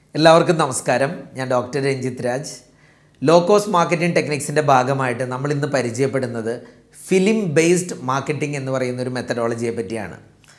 എല്ലാവർക്കും നമസ്കാരം ഞാൻ doctor Ranjith Raj low cost marketing ടെക്നിക്സിൻ്റെ ഭാഗമായിട്ട് നമ്മൾ ഇന്ന് പരിചയപ്പെടുന്നത് ഫിലിം ബേസ്ഡ് മാർക്കറ്റിംഗ് എന്ന് പറയുന്ന ഒരു മെത്തഡോളജിയെ പറ്റിയാണ്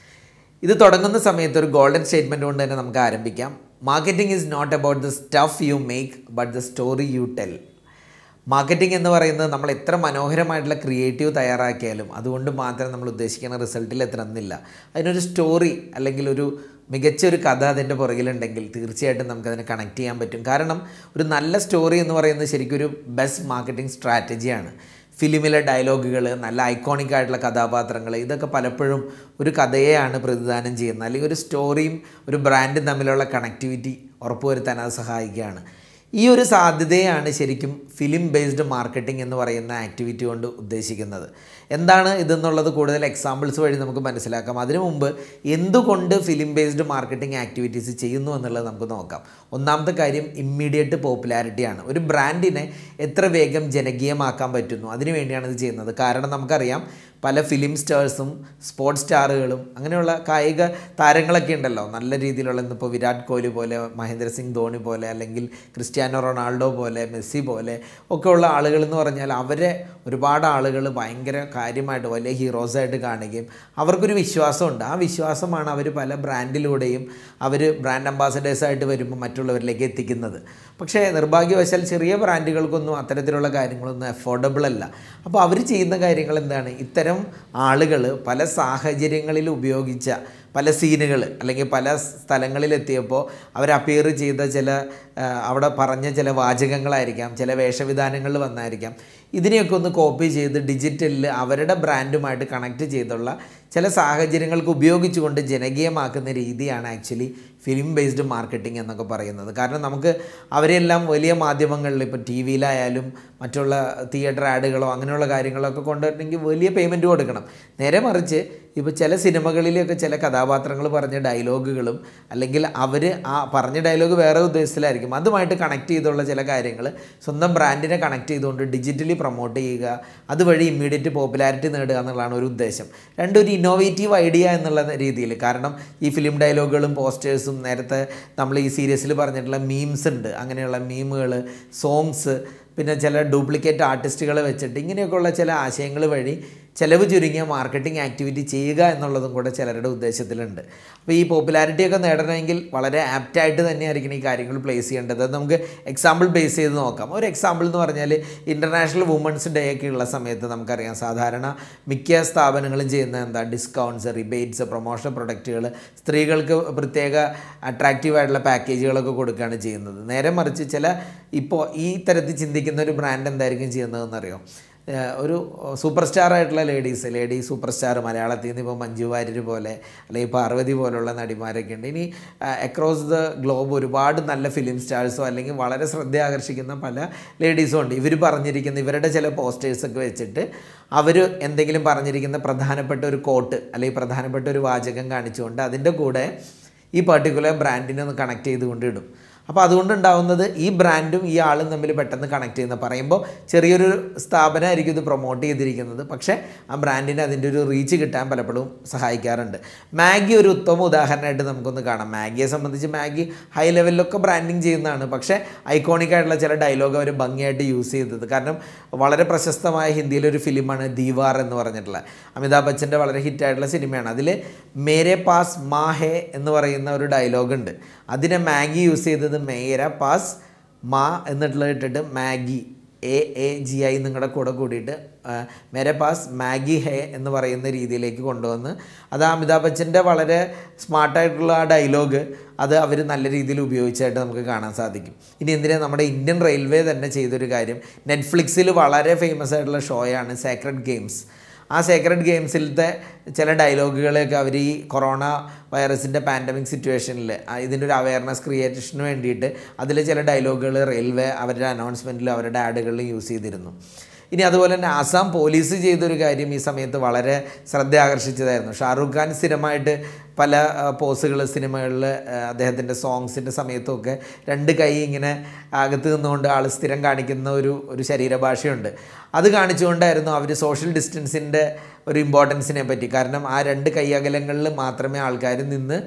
ഇത് തുടങ്ങുന്ന സമയത്ത് ഒരു ഗോൾഡൻ സ്റ്റേറ്റ്മെൻറ്റ് കൊണ്ട് തന്നെ നമുക്ക് ആരംഭിക്കാം marketing is not about the stuff you make but the story you tell marketing എന്ന് പറയുന്നത് നമ്മൾ എത്ര മനോഹരമായിട്ടുള്ള ക്രിയേറ്റീവ് തയ്യാറാക്കിയാലും അതുകൊണ്ട് മാത്രം നമ്മൾ ഉദ്ദേശിക്കുന്ന റിസൾട്ടിൽ എത്തണമെന്നില്ല അതിനൊരു സ്റ്റോറി അല്ലെങ്കിൽ ഒരു മികച്ച ഒരു കഥ അതിൻ്റെ പുറകിലുണ്ടെങ്കിൽ തീർച്ചയായിട്ടും നമുക്കതിനെ കണക്ട് ചെയ്യാൻ പറ്റും കാരണം ഒരു നല്ല സ്റ്റോറി എന്ന് പറയുന്നത് ശരിക്കും ഒരു ബെസ്റ്റ് മാർക്കറ്റിംഗ് സ്ട്രാറ്റജിയാണ് ഫിലിമിലെ ഡയലോഗുകൾ നല്ല ഐക്കോണിക് ആയിട്ടുള്ള കഥാപാത്രങ്ങൾ ഇതൊക്കെ പലപ്പോഴും ഒരു കഥയെയാണ് പ്രതിദാനം ചെയ്യുന്നത് അല്ലെങ്കിൽ ഒരു സ്റ്റോറിയും ഒരു ബ്രാൻഡും തമ്മിലുള്ള കണക്ടിവിറ്റി ഉറപ്പുവരുത്താൻ അത് സഹായിക്കുകയാണ് ഈ ഒരു സാധ്യതയാണ് ശരിക്കും ഫിലിം ബേസ്ഡ് മാർക്കറ്റിംഗ് എന്ന് പറയുന്ന ആക്ടിവിറ്റി കൊണ്ട് ഉദ്ദേശിക്കുന്നത് എന്താണ് ഇതെന്നുള്ളത് കൂടുതൽ എക്സാമ്പിൾസ് വഴി നമുക്ക് മനസ്സിലാക്കാം അതിനു മുമ്പ് എന്തുകൊണ്ട് ഫിലിം ബേസ്ഡ് മാർക്കറ്റിംഗ് ആക്ടിവിറ്റീസ് ചെയ്യുന്നു എന്നുള്ളത് നമുക്ക് നോക്കാം ഒന്നാമത്തെ കാര്യം ഇമ്മീഡിയറ്റ് പോപ്പുലാരിറ്റിയാണ് ഒരു ബ്രാൻഡിനെ എത്ര വേഗം ജനകീയമാക്കാൻ പറ്റുന്നു അതിനു വേണ്ടിയാണ് ഇത് ചെയ്യുന്നത് കാരണം നമുക്കറിയാം പല ഫിലിം സ്റ്റാർസും സ്പോർട്സ് സ്റ്റാറുകളും അങ്ങനെയുള്ള കായിക താരങ്ങളൊക്കെ ഉണ്ടല്ലോ നല്ല രീതിയിലുള്ള ഇന്നിപ്പോൾ വിരാട് കോഹ്ലി പോലെ മഹേന്ദ്ര സിംഗ് ധോണി പോലെ അല്ലെങ്കിൽ ക്രിസ്ത്യാനോ റൊണാൾഡോ പോലെ മെസ്സി പോലെ ഒക്കെ ഉള്ള ആളുകൾ എന്ന് പറഞ്ഞാൽ അവരെ ഒരുപാട് ആളുകൾ ഭയങ്കര കാര്യമായിട്ട് വലിയ ഹീറോസായിട്ട് കാണുകയും അവർക്കൊരു വിശ്വാസമുണ്ട് ആ വിശ്വാസമാണ് അവർ പല ബ്രാൻഡിലൂടെയും അവർ ബ്രാൻഡ് അംബാസഡേഴ്സായിട്ട് വരുമ്പോൾ മറ്റുള്ളവരിലേക്ക് എത്തിക്കുന്നത് പക്ഷേ നിർഭാഗ്യവശാൽ ചെറിയ ബ്രാൻഡുകൾക്കൊന്നും അത്തരത്തിലുള്ള കാര്യങ്ങളൊന്നും അഫോർഡബിൾ അല്ല അപ്പോൾ അവർ ചെയ്യുന്ന കാര്യങ്ങൾ എന്താണ് ഇത്തരം ആളുകൾ പല സാഹചര്യങ്ങളിൽ ഉപയോഗിച്ച പല സീനുകൾ അല്ലെങ്കിൽ പല സ്ഥലങ്ങളിലെത്തിയപ്പോൾ അവർ അപ്പിയർ ചെയ്ത ചില ആ, അവിടെ പറഞ്ഞ ചില വാചകങ്ങളായിരിക്കാം ചില വേഷവിധാനങ്ങളിൽ വന്നായിരിക്കാം ഇതിനെയൊക്കെ ഒന്ന് കോപ്പി ചെയ്ത് ഡിജിറ്റലിൽ അവരുടെ ബ്രാൻഡുമായിട്ട് കണക്ട് ചെയ്തുള്ള ചില സാഹചര്യങ്ങൾക്ക് ഉപയോഗിച്ചുകൊണ്ട് ജനകീയമാക്കുന്ന രീതിയാണ് ആക്ച്വലി ഫിലിം ബേസ്ഡ് മാർക്കറ്റിംഗ് എന്നൊക്കെ പറയുന്നത് കാരണം നമുക്ക് അവരെല്ലാം വലിയ മാധ്യമങ്ങളിൽ ഇപ്പോൾ ടി വിയിലായാലും മറ്റുള്ള തിയേറ്റർ ആഡുകളോ അങ്ങനെയുള്ള കാര്യങ്ങളൊക്കെ കൊണ്ടുവരണമെങ്കിൽ വലിയ പേയ്മെൻറ്റ് കൊടുക്കണം നേരെ മറിച്ച് ഇപ്പോൾ ചില സിനിമകളിലൊക്കെ ചില കഥാപാത്രങ്ങൾ പറഞ്ഞ ഡയലോഗുകളും അല്ലെങ്കിൽ അവർ ആ പറഞ്ഞ ഡയലോഗ് വേറെ ഉദ്ദേശത്തിലായിരിക്കും അതുമായിട്ട് കണക്ട് ചെയ്തുള്ള ചില കാര്യങ്ങൾ സ്വന്തം ബ്രാൻഡിനെ കണക്ട് ചെയ്തുകൊണ്ട് ഡിജിറ്റലി പ്രൊമോട്ട് ചെയ്യുക അതുവഴി ഇമ്മീഡിയറ്റ് പോപ്പുലാരിറ്റി നേടുക എന്നുള്ളതാണ് ഒരു ഉദ്ദേശം രണ്ടും ഒരു ഇന്നോവേറ്റീവ് ഐഡിയ എന്നുള്ള രീതിയിൽ കാരണം ഈ ഫിലിം ഡയലോഗുകളും പോസ്റ്റേഴ്സും നേരത്തെ നമ്മൾ ഈ സീരീസിൽ പറഞ്ഞിട്ടുള്ള മീംസ് ഉണ്ട് അങ്ങനെയുള്ള മീമുകൾ സോങ്സ് പിന്നെ ചില ഡ്യൂപ്ലിക്കേറ്റ് ആർട്ടിസ്റ്റുകളെ വെച്ചിട്ട് ഇങ്ങനെയൊക്കെയുള്ള ചില ആശയങ്ങൾ വഴി ചിലവ് ചുരുങ്ങിയ മാർക്കറ്റിംഗ് ആക്ടിവിറ്റി ചെയ്യുക എന്നുള്ളതും കൂടെ ചിലരുടെ ഉദ്ദേശത്തിലുണ്ട് അപ്പോൾ ഈ പോപ്പുലാരിറ്റി ഒക്കെ നേടണമെങ്കിൽ വളരെ ആപ്റ്റായിട്ട് തന്നെയായിരിക്കും ഈ കാര്യങ്ങൾ പ്ലേസ് ചെയ്യേണ്ടത് അത് നമുക്ക് എക്സാമ്പിൾ ബേസ് ചെയ്ത് നോക്കാം ഒരു എക്സാമ്പിൾ എന്ന് പറഞ്ഞാൽ ഇൻ്റർനാഷണൽ വുമൻസ് ഡേ ഒക്കെ ഉള്ള സമയത്ത് നമുക്കറിയാം സാധാരണ മിക്ക സ്ഥാപനങ്ങളും ചെയ്യുന്ന എന്താ ഡിസ്കൗണ്ട്സ് റിബേറ്റ്സ് പ്രൊമോഷൻ പ്രൊഡക്റ്റുകൾ സ്ത്രീകൾക്ക് പ്രത്യേക അട്രാക്റ്റീവ് ആയിട്ടുള്ള പാക്കേജുകളൊക്കെ കൊടുക്കുകയാണ് ചെയ്യുന്നത് നേരെ മറിച്ച് ചില ഇപ്പോൾ ഈ തരത്തിൽ ചിന്തിക്കുന്ന ഒരു ബ്രാൻഡ് എന്തായിരിക്കും ചെയ്യുന്നതെന്നറിയോ ഏഹ് ഒരു സൂപ്പർ സ്റ്റാർ ആയിട്ടുള്ള ലേഡീസ് ലേഡി സൂപ്പർ സ്റ്റാർ മലയാളത്തിൽ നിന്ന് ഇപ്പോൾ മഞ്ജു വാര്യർ പോലെ അല്ലെങ്കിൽ പാർവതി പോലുള്ള നടിമാരൊക്കെ ഉണ്ട് ഇനി അക്രോസ് ദ ഗ്ലോബ് ഒരുപാട് നല്ല ഫിലിം സ്റ്റാർസോ അല്ലെങ്കിൽ വളരെ ശ്രദ്ധ ആകർഷിക്കുന്ന പല ലേഡീസും ഉണ്ട് ഇവർ പറഞ്ഞിരിക്കുന്ന ഇവരുടെ ചില പോസ്റ്റേഴ്സൊക്കെ വെച്ചിട്ട് അവർ എന്തെങ്കിലും പറഞ്ഞിരിക്കുന്ന പ്രധാനപ്പെട്ട ഒരു കോട്ട് അല്ലെങ്കിൽ പ്രധാനപ്പെട്ട ഒരു വാചകം കാണിച്ചുകൊണ്ട് അതിൻ്റെ കൂടെ ഈ പർട്ടിക്കുലർ ബ്രാൻഡിനെ ഒന്ന് കണക്ട് ചെയ്തുകൊണ്ട് ഇടും അപ്പോൾ അതുകൊണ്ടുണ്ടാവുന്നത് ഈ ബ്രാൻഡും ഈ ആളും തമ്മിൽ പെട്ടെന്ന് കണക്ട് ചെയ്യുന്ന പറയുമ്പോൾ ചെറിയൊരു സ്ഥാപനമായിരിക്കും ഇത് പ്രൊമോട്ട് ചെയ്തിരിക്കുന്നത് പക്ഷേ ആ ബ്രാൻഡിന് അതിൻ്റെ ഒരു റീച്ച് കിട്ടാൻ പലപ്പോഴും സഹായിക്കാറുണ്ട് മാഗി ഒരു ഉത്തമ ഉദാഹരണമായിട്ട് നമുക്കൊന്ന് കാണാം മാഗിയെ സംബന്ധിച്ച് മാഗി ഹൈ ലെവലിലൊക്കെ ബ്രാൻഡിങ് ചെയ്യുന്നതാണ് പക്ഷേ ഐക്കോണിക് ആയിട്ടുള്ള ചില ഡയലോഗ് അവർ ഭംഗിയായിട്ട് യൂസ് ചെയ്തത് കാരണം വളരെ പ്രശസ്തമായ ഹിന്ദിയിലൊരു ഫിലിമാണ് ദീവാർ എന്ന് പറഞ്ഞിട്ടുള്ള അമിതാഭ് ബച്ചൻ്റെ വളരെ ഹിറ്റായിട്ടുള്ള സിനിമയാണ് അതിൽ മേരെ പാസ് മാ ഹേ എന്ന് പറയുന്ന ഒരു ഡയലോഗ് ഉണ്ട് അതിനെ മാഗി യൂസ് ചെയ്തത് മേര പാസ് മാ എന്നിട്ടുള്ള ഇട്ടിട്ട് Maggi A A G I നിങ്ങളുടെ കൂടെ കൂടിയിട്ട് ആ, മേരെ പാസ് മാഗി ഹേ എന്ന് പറയുന്ന രീതിയിലേക്ക് കൊണ്ടുവന്ന് അത് അമിതാഭ് ബച്ചൻ്റെ വളരെ സ്മാർട്ടായിട്ടുള്ള ആ ഡയലോഗ് അത് അവർ നല്ല രീതിയിൽ ഉപയോഗിച്ചായിട്ട് നമുക്ക് കാണാൻ സാധിക്കും ഇനി എന്തിനാ നമ്മുടെ ഇന്ത്യൻ റെയിൽവേ തന്നെ ചെയ്തൊരു കാര്യം നെറ്റ്ഫ്ലിക്സിൽ വളരെ ഫേമസ് ആയിട്ടുള്ള ഷോയാണ് സേക്രഡ് ഗെയിംസ് ആ സേക്രഡ് ഗെയിംസിലത്തെ ചില ഡയലോഗുകളൊക്കെ അവർ ഈ കൊറോണ വൈറസിൻ്റെ പാൻഡമിക് സിറ്റുവേഷനിൽ ഇതിൻ്റെ ഒരു അവയർനെസ് ക്രിയേഷന് വേണ്ടിയിട്ട് അതിൽ ചില ഡയലോഗുകൾ റെയിൽവേ അവരുടെ അനൗൺസ്മെൻറ്റിലും അവരുടെ ആഡുകളിലും യൂസ് ചെയ്തിരുന്നു ഇനി അതുപോലെ തന്നെ ആസാം പോലീസ് ചെയ്തൊരു കാര്യം ഈ സമയത്ത് വളരെ ശ്രദ്ധ ആകർഷിച്ചതായിരുന്നു ഷാറൂഖ് ഖാൻ സ്ഥിരമായിട്ട് പല പോസുകൾ സിനിമകളിൽ അദ്ദേഹത്തിൻ്റെ സോങ്സിൻ്റെ സമയത്തൊക്കെ രണ്ട് കൈ ഇങ്ങനെ അകത്ത് നിന്നുകൊണ്ട് ആൾ സ്ഥിരം കാണിക്കുന്ന ഒരു ഒരു ശരീരഭാഷയുണ്ട് അത് കാണിച്ചുകൊണ്ടായിരുന്നു അവർ സോഷ്യൽ ഡിസ്റ്റൻസിൻ്റെ ഒരു ഇമ്പോർട്ടൻസിനെ പറ്റി കാരണം ആ രണ്ട് കൈ അകലങ്ങളിൽ മാത്രമേ ആൾക്കാർ നിന്ന്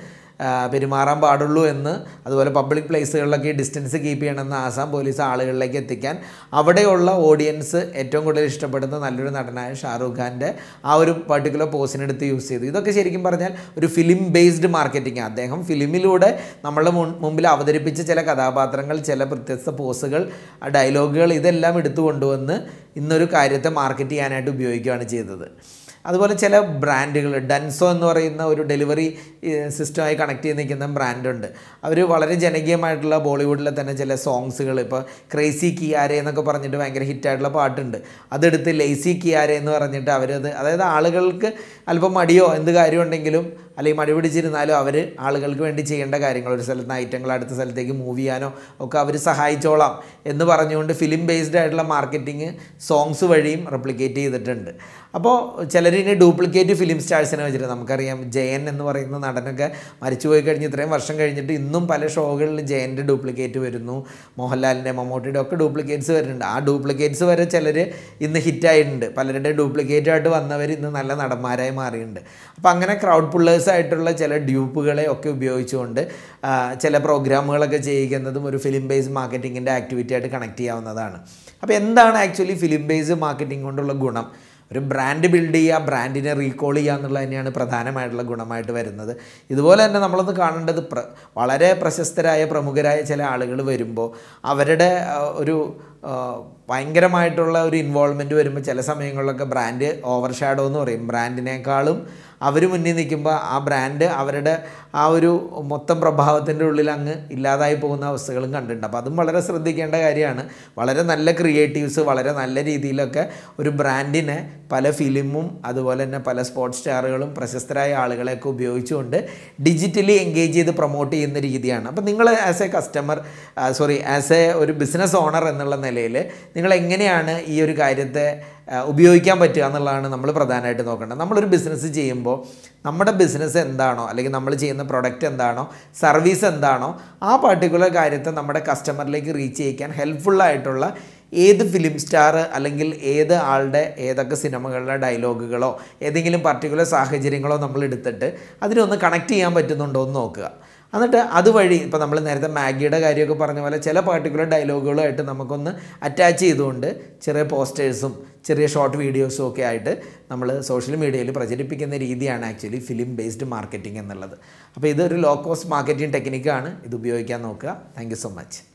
ആ, പെരുമാറാൻ പാടുള്ളൂ എന്ന് അതുപോലെ പബ്ലിക് പ്ലേസുകളിലൊക്കെ ഈ ഡിസ്റ്റൻസ് കീപ്പ് ചെയ്യണമെന്ന് ആസാം പോലീസ് ആളുകളിലേക്ക് എത്തിക്കാൻ അവിടെയുള്ള ഓഡിയൻസ് ഏറ്റവും കൂടുതൽ ഇഷ്ടപ്പെടുന്ന നല്ലൊരു നടനായ ഷാറൂഖ് ഖാൻ്റെ ആ ഒരു പർട്ടിക്കുലർ പോസിനെടുത്ത് യൂസ് ചെയ്തു ഇതൊക്കെ ശരിക്കും പറഞ്ഞാൽ ഒരു ഫിലിം ബേസ്ഡ് മാർക്കറ്റിംഗ് അദ്ദേഹം ഫിലിമിലൂടെ നമ്മളുടെ മുൻ- മുമ്പിൽ അവതരിപ്പിച്ച ചില കഥാപാത്രങ്ങൾ ചില വ്യത്യസ്ത പോസുകൾ ഡയലോഗുകൾ ഇതെല്ലാം എടുത്തു കൊണ്ടുവന്ന് ഇന്നൊരു കാര്യത്തെ മാർക്കറ്റ് ചെയ്യാനായിട്ട് ഉപയോഗിക്കുകയാണ് ചെയ്തത് അതുപോലെ ചില ബ്രാൻഡുകൾ ഡൻസോ എന്ന് പറയുന്ന ഒരു ഡെലിവറി സിസ്റ്റമായി കണക്ട് ചെയ്ത് നിൽക്കുന്ന ബ്രാൻഡുണ്ട് അവർ വളരെ ജനകീയമായിട്ടുള്ള ബോളിവുഡിലെ തന്നെ ചില സോങ്സുകൾ ഇപ്പോൾ ക്രേസി കിയാരെ എന്നൊക്കെ പറഞ്ഞിട്ട് ഭയങ്കര ഹിറ്റായിട്ടുള്ള പാട്ടുണ്ട് അതെടുത്ത് ലേസി കിയാരെ എന്ന് പറഞ്ഞിട്ട് അവരത് അതായത് ആളുകൾക്ക് അല്പം മടിയോ എന്ത് കാര്യമുണ്ടെങ്കിലും അല്ലെങ്കിൽ മടി പിടിച്ചിരുന്നാലും അവർ ആളുകൾക്ക് വേണ്ടി ചെയ്യേണ്ട കാര്യങ്ങൾ ഒരു സ്ഥലത്ത് നിന്ന് ഐറ്റങ്ങൾ അടുത്ത സ്ഥലത്തേക്ക് മൂവ് ചെയ്യാനോ ഒക്കെ അവർ സഹായിച്ചോളാം എന്ന് പറഞ്ഞുകൊണ്ട് ഫിലിം ബേസ്ഡ് ആയിട്ടുള്ള മാർക്കറ്റിംഗ് സോങ്സ് വഴിയും റെപ്ലിക്കേറ്റ് ചെയ്തിട്ടുണ്ട് അപ്പോൾ ചിലരിനി ഡ്യൂപ്ലിക്കേറ്റ് ഫിലിം സ്റ്റാഴ്സിനെ വെച്ചിട്ട് നമുക്കറിയാം ജയൻ എന്ന് പറയുന്ന നടനൊക്കെ മരിച്ചുപോയി കഴിഞ്ഞ് ഇത്രയും വർഷം കഴിഞ്ഞിട്ട് ഇന്നും പല ഷോകളിൽ ജയൻ്റെ ഡ്യൂപ്ലിക്കേറ്റ് വരുന്നു മോഹൻലാലിൻ്റെ മമ്മൂട്ടിയുടെ ഒക്കെ ഡ്യൂപ്ലിക്കേറ്റ്സ് വരുന്നുണ്ട് ആ ഡ്യൂപ്ലിക്കേറ്റ്സ് വരെ ചിലർ ഇന്ന് ഹിറ്റായിട്ടുണ്ട് പലരുടെ ഡ്യൂപ്ലിക്കേറ്റ് ആയിട്ട് വന്നവർ ഇന്ന് നല്ല നടന്മാരായി മാറിയിട്ടുണ്ട് അപ്പോൾ അങ്ങനെ ക്രൗഡ് പുള്ളേഴ്സ് ആയിട്ടുള്ള ചില ഡ്യൂപ്പുകളെ ഒക്കെ ഉപയോഗിച്ചുകൊണ്ട് ആ, ചില പ്രോഗ്രാമുകളൊക്കെ ചെയ്യിക്കുന്നതും ഒരു ഫിലിം ബേസ് മാർക്കറ്റിങ്ങിൻ്റെ ആക്ടിവിറ്റി ആയിട്ട് കണക്ട് ചെയ്യാവുന്നതാണ് അപ്പോൾ എന്താണ് ആക്ച്വലി ഫിലിം ബേസ് മാർക്കറ്റിംഗ് കൊണ്ടുള്ള ഗുണം ഒരു ബ്രാൻഡ് ബിൽഡ് ചെയ്യുക ബ്രാൻഡിനെ റീകോൾ ചെയ്യുക എന്നുള്ളത് തന്നെയാണ് പ്രധാനമായിട്ടുള്ള ഗുണമായിട്ട് വരുന്നത് ഇതുപോലെ തന്നെ നമ്മളൊന്ന് കാണേണ്ടത് പ്ര വളരെ പ്രശസ്തരായ പ്രമുഖരായ ചില ആളുകൾ വരുമ്പോൾ അവരുടെ ആ, ഒരു ആ, ഭയങ്കരമായിട്ടുള്ള ഒരു ഇൻവോൾവ്മെൻറ്റ് വരുമ്പോൾ ചില സമയങ്ങളിലൊക്കെ ബ്രാൻഡ് ഓവർ ഷാഡോ എന്ന് പറയും ബ്രാൻഡിനേക്കാളും അവർ മുന്നിൽ നിൽക്കുമ്പോൾ ആ ബ്രാൻഡ് അവരുടെ ആ ഒരു മൊത്തം പ്രഭാവത്തിൻ്റെ ഉള്ളിൽ അങ്ങ് ഇല്ലാതായി പോകുന്ന അവസ്ഥകളും കണ്ടിട്ടുണ്ട് അപ്പോൾ അതും വളരെ ശ്രദ്ധിക്കേണ്ട കാര്യമാണ് വളരെ നല്ല ക്രിയേറ്റീവ്സ് വളരെ നല്ല രീതിയിലൊക്കെ ഒരു ബ്രാൻഡിനെ പല ഫിലിമും അതുപോലെ തന്നെ പല സ്പോർട്സ് സ്റ്റാറുകളും പ്രശസ്തരായ ആളുകളെയൊക്കെ ഉപയോഗിച്ചുകൊണ്ട് ഡിജിറ്റലി എൻഗേജ് ചെയ്ത് പ്രൊമോട്ട് ചെയ്യുന്ന രീതിയാണ് അപ്പോൾ നിങ്ങൾ as a customer sorry as a ഒരു ബിസിനസ് ഓണർ എന്നുള്ള നിലയിൽ നിങ്ങൾ എങ്ങനെയാണ് ഈ ഒരു കാര്യത്തെ ആ, ഉപയോഗിക്കാൻ പറ്റുക എന്നുള്ളതാണ് നമ്മൾ പ്രധാനമായിട്ട് നോക്കേണ്ടത് നമ്മളൊരു ബിസിനസ് ചെയ്യുമ്പോൾ നമ്മുടെ ബിസിനസ് എന്താണോ അല്ലെങ്കിൽ നമ്മൾ ചെയ്യുന്ന പ്രൊഡക്റ്റ് എന്താണോ സർവീസ് എന്താണോ ആ പർട്ടിക്കുലർ കാര്യത്തെ നമ്മുടെ കസ്റ്റമറിലേക്ക് റീച്ച് ചെയ്യിക്കാൻ ഹെൽപ്ഫുള്ളായിട്ടുള്ള ഏത് ഫിലിം സ്റ്റാർ അല്ലെങ്കിൽ ഏത് ആളുടെ ഏതൊക്കെ സിനിമകളുടെ ഡയലോഗുകളോ ഏതെങ്കിലും പർട്ടിക്കുലർ സാഹചര്യങ്ങളോ നമ്മൾ എടുത്തിട്ട് അതിനൊന്ന് കണക്ട് ചെയ്യാൻ പറ്റുന്നുണ്ടോ എന്ന് നോക്കുക എന്നിട്ട് അതുവഴി ഇപ്പോൾ നമ്മൾ നേരത്തെ മാഗിയുടെ കാര്യമൊക്കെ പറഞ്ഞ പോലെ ചില പർട്ടിക്കുലർ ഡയലോഗുകളുമായിട്ട് നമുക്കൊന്ന് അറ്റാച്ച് ചെയ്തുകൊണ്ട് ചെറിയ പോസ്റ്റേഴ്സും ചെറിയ ഷോർട്ട് വീഡിയോസും ഒക്കെ ആയിട്ട് നമ്മൾ സോഷ്യൽ മീഡിയയിൽ പ്രചരിപ്പിക്കുന്ന രീതിയാണ് ആക്ച്വലി ഫിലിം ബേസ്ഡ് മാർക്കറ്റിംഗ് എന്നുള്ളത് അപ്പോൾ ഇതൊരു ലോ കോസ്റ്റ് മാർക്കറ്റിംഗ് ടെക്നിക്കാണ് ഇത് ഉപയോഗിക്കാൻ നോക്കുക താങ്ക് സോ മച്ച്